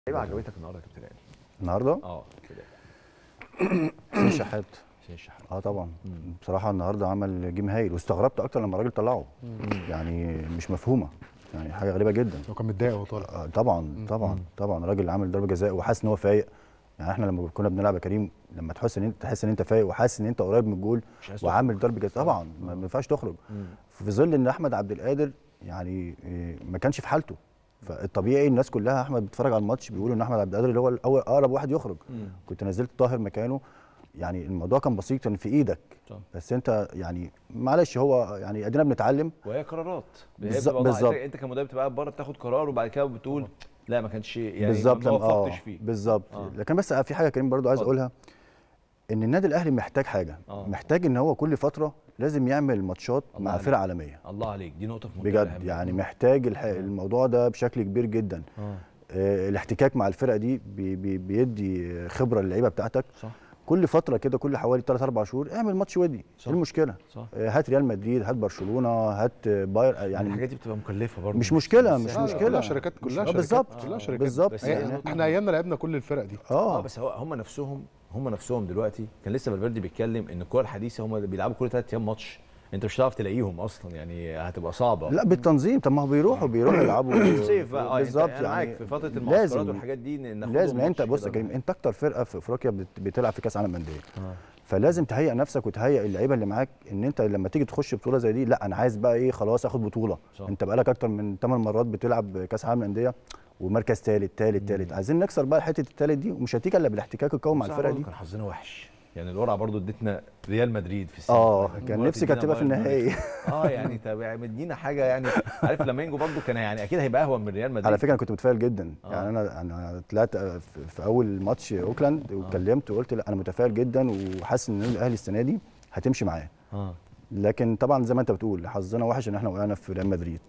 لعيبه عجبتك النهارده يا كابتن علي النهارده اه كده حسين شحات حسين الشحات اه طبعا بصراحه النهارده عمل جيم هايل واستغربت اكتر لما الراجل طلعه يعني مش مفهومه يعني حاجه غريبه جدا هو كان متضايق وهو طالع آه طبعا طبعا طبعا الراجل عامل ضربه جزاء وحاسس ان هو فايق يعني احنا لما كنا بنلعب يا كريم لما تحس ان انت تحس ان انت فايق وحاسس ان انت قريب من الجول مش عايز وعامل ضربه جزاء طبعا ما ما ينفعش تخرج مم. في ظل ان احمد عبد القادر يعني إيه، ما كانش في حالته فالطبيعي الناس كلها احمد بتتفرج على الماتش بيقولوا ان احمد عبد القادر اللي هو الاول اقرب واحد يخرج مم. كنت نزلت طاهر مكانه يعني الموضوع كان بسيط كان في ايدك صح. بس انت يعني معلش هو يعني ادينا بنتعلم وهي قرارات هي بالظبط- بتبقى والله بالظبط. انت- انت كمدرب بتبقى قاعد بره بتاخد قرار وبعد كده بتقول لا ما كانش يعني بالظبط ما اه وفقتش فيه بالظبط آه. لكن بس في حاجه كريم برضو عايز اتفضل. اقولها ان النادي الاهلي محتاج حاجه آه. محتاج ان هو كل فتره لازم يعمل ماتشات الله مع عليك. فرق عالميه الله عليك دي نقطه في منتهى بجد الأهمية. يعني محتاج الح... الموضوع ده بشكل كبير جدا اه آه، الاحتكاك مع الفرقه دي بي بي بيدي خبره للعيبه بتاعتك صح كل فتره كده كل حوالي 3 4 شهور اعمل ماتش ودي صح. ايه المشكله صح آه، هات ريال مدريد هات برشلونه هات باير يعني يعني الحاجات دي بتبقى مكلفه برضه مش مشكله بس مش لا، لا، مشكله كلها شركات كلها آه، شركات بالظبط كلها شركات بالظبط بس يعني هي- احنا ايامنا لعبنا كل الفرق دي اه اه بس هو هم نفسهم هم نفسهم دلوقتي كان لسه فالفيردي بيتكلم ان الكوره الحديثه هم بيلعبوا كل ثلاث ايام ماتش انت مش هتعرف تلاقيهم اصلا يعني هتبقى صعبه لا بالتنظيم طب ما هو بيروحوا بيروحوا يلعبوا صيف بقى اه بالظبط بالظبط يعني يعني في فتره المعسكرات لازم والحاجات دي ن- ناخدهم لازم يعني انت ماتش بص يا كده. كريم انت اكتر فرقه في افريقيا بت- بتلعب في كاس عالم انديه آه. فلازم تهيئ نفسك وتهيئ اللعيبه اللي معاك ان انت لما تيجي تخش بطوله زي دي لا انا عايز بقى ايه خلاص اخد بطوله صح. انت بقالك اكتر من 8 مرات بتلعب كاس عالم الانديه ومركز ثالث ثالث ثالث عايزين نكسر بقى حته الثالث دي ومش هتيجي الا بالاحتكاك القوي مع بس الفرقه برضه دي كان حظنا وحش يعني القرعه برضه ادتنا ريال مدريد في السنه اه كان نفسي كانت تبقى في النهائي اه يعني طب يعني مدينا حاجه يعني عارف فلامينجو برضه كان يعني اكيد هيبقى اهون من ريال مدريد على فكره انا كنت متفائل جدا آه. يعني انا انا طلعت في في اول ماتش اوكلاند واتكلمت وقلت لا انا متفائل جدا وحاسس ان الاهلي السنه دي هتمشي معاه اه لكن طبعا زي ما انت بتقول حظنا وحش ان احنا وقعنا في ريال مدريد